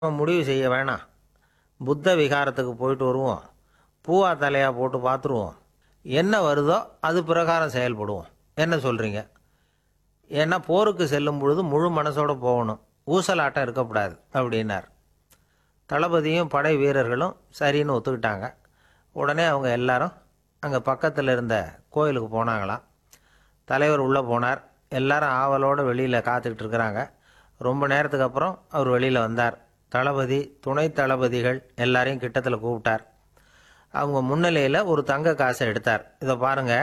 நம்ம முடிவு செய்ய வேணாம் புத்த விகாரத்துக்கு போயிட்டு வருவோம் பூவா தலையா போட்டு பார்த்துருவோம் என்ன வருதோ அது பிரகாரம் செயல்படுவோம் என்ன சொல்கிறீங்க ஏன்னா போருக்கு செல்லும் பொழுது முழு மனசோட போகணும் ஊசலாட்டம் இருக்கக்கூடாது அப்படின்னார் தளபதியும் படை வீரர்களும் சரின்னு ஒத்துக்கிட்டாங்க உடனே அவங்க எல்லாரும் அங்கே பக்கத்தில் இருந்த கோயிலுக்கு போனாங்களாம் தலைவர் உள்ளே போனார் எல்லாரும் ஆவலோடு வெளியில் காத்துக்கிட்டு இருக்கிறாங்க ரொம்ப நேரத்துக்கு அப்புறம் அவர் வெளியில் வந்தார் தளபதி துணை தளபதிகள் எல்லாரையும் கிட்டத்தில் கூப்பிட்டார் அவங்க முன்னிலையில் ஒரு தங்க காசை எடுத்தார் இதை பாருங்க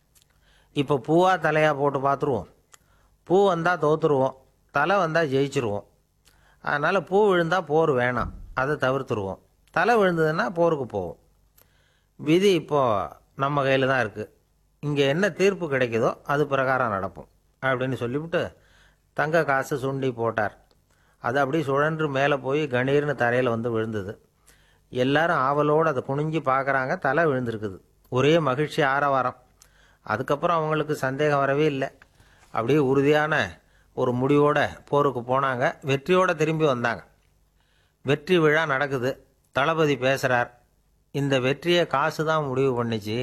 இப்போ பூவா தலையாக போட்டு பார்த்துருவோம் பூ வந்தால் தோத்துருவோம் தலை வந்தால் ஜெயிச்சிருவோம் அதனால் பூ விழுந்தால் போர் வேணாம் அதை தவிர்த்துருவோம் தலை விழுந்ததுன்னா போருக்கு போவோம் விதி இப்போ நம்ம கையில் தான் இருக்குது இங்கே என்ன தீர்ப்பு கிடைக்குதோ அது பிரகாரம் நடப்போம் அப்படின்னு சொல்லிவிட்டு தங்க காசு சுண்டி போட்டார் அது அப்படியே சுழன்று மேலே போய் கணீர்னு தரையில் வந்து விழுந்தது எல்லாரும் ஆவலோடு அதை குனிஞ்சு பார்க்குறாங்க தலை விழுந்திருக்குது ஒரே மகிழ்ச்சி ஆரவாரம் அதுக்கப்புறம் அவங்களுக்கு சந்தேகம் வரவே இல்லை அப்படியே உறுதியான ஒரு முடிவோட போருக்கு போனாங்க வெற்றியோட திரும்பி வந்தாங்க வெற்றி விழா நடக்குது தளபதி பேசுகிறார் இந்த வெற்றியை காசு தான் முடிவு பண்ணுச்சு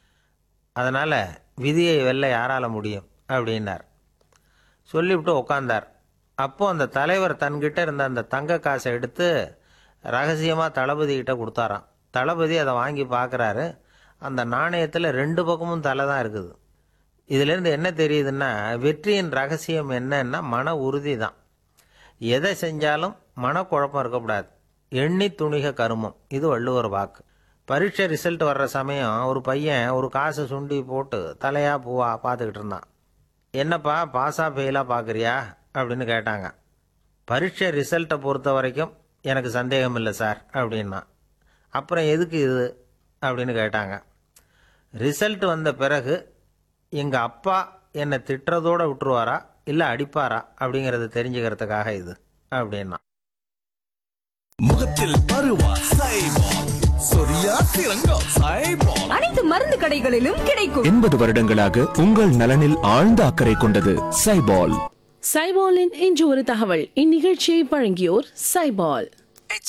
அதனால் விதியை வெல்ல யாரால முடியும் அப்படின்னார் சொல்லிவிட்டு உட்காந்தார் அப்போ அந்த தலைவர் தன்கிட்ட இருந்த அந்த தங்க காசை எடுத்து ரகசியமாக தளபதி கிட்ட கொடுத்தாராம் தளபதி அதை வாங்கி பார்க்குறாரு அந்த நாணயத்தில் ரெண்டு பக்கமும் தலை தான் இருக்குது இதுலேருந்து என்ன தெரியுதுன்னா வெற்றியின் ரகசியம் என்னன்னா மன உறுதி தான் எதை செஞ்சாலும் மனக்குழப்பம் இருக்கக்கூடாது எண்ணி துணிக கருமம் இது வள்ளுவர் வாக்கு பரீட்சை ரிசல்ட் வர்ற சமயம் ஒரு பையன் ஒரு காசை சுண்டி போட்டு தலையா பூவா பார்த்துக்கிட்டு இருந்தான் என்னப்பா பாஸா ஃபெயிலா பார்க்குறியா அப்படின்னு கேட்டாங்க பரீட்சை ரிசல்ட்டை பொறுத்த வரைக்கும் எனக்கு சந்தேகம் இல்லை சார் அப்படின்னா அப்புறம் எதுக்கு இது அப்படின்னு கேட்டாங்க ரிசல்ட் வந்த பிறகு எங்கள் அப்பா என்னை திட்டுறதோட விட்டுருவாரா இல்லை அடிப்பாரா அப்படிங்கிறத தெரிஞ்சுக்கிறதுக்காக இது அப்படின்னா முகத்தில் பருவா சைபால் சொரியா சிறங்கம் சைபால் அனைத்து மருந்து கடைகளிலும் கிடைக்கும் எண்பது வருடங்களாக உங்கள் நலனில் ஆழ்ந்த அக்கறை கொண்டது சைபால் சைபாலின் இன்று ஒரு தகவல் இந்நிகழ்ச்சியை வழங்கியோர் சைபால்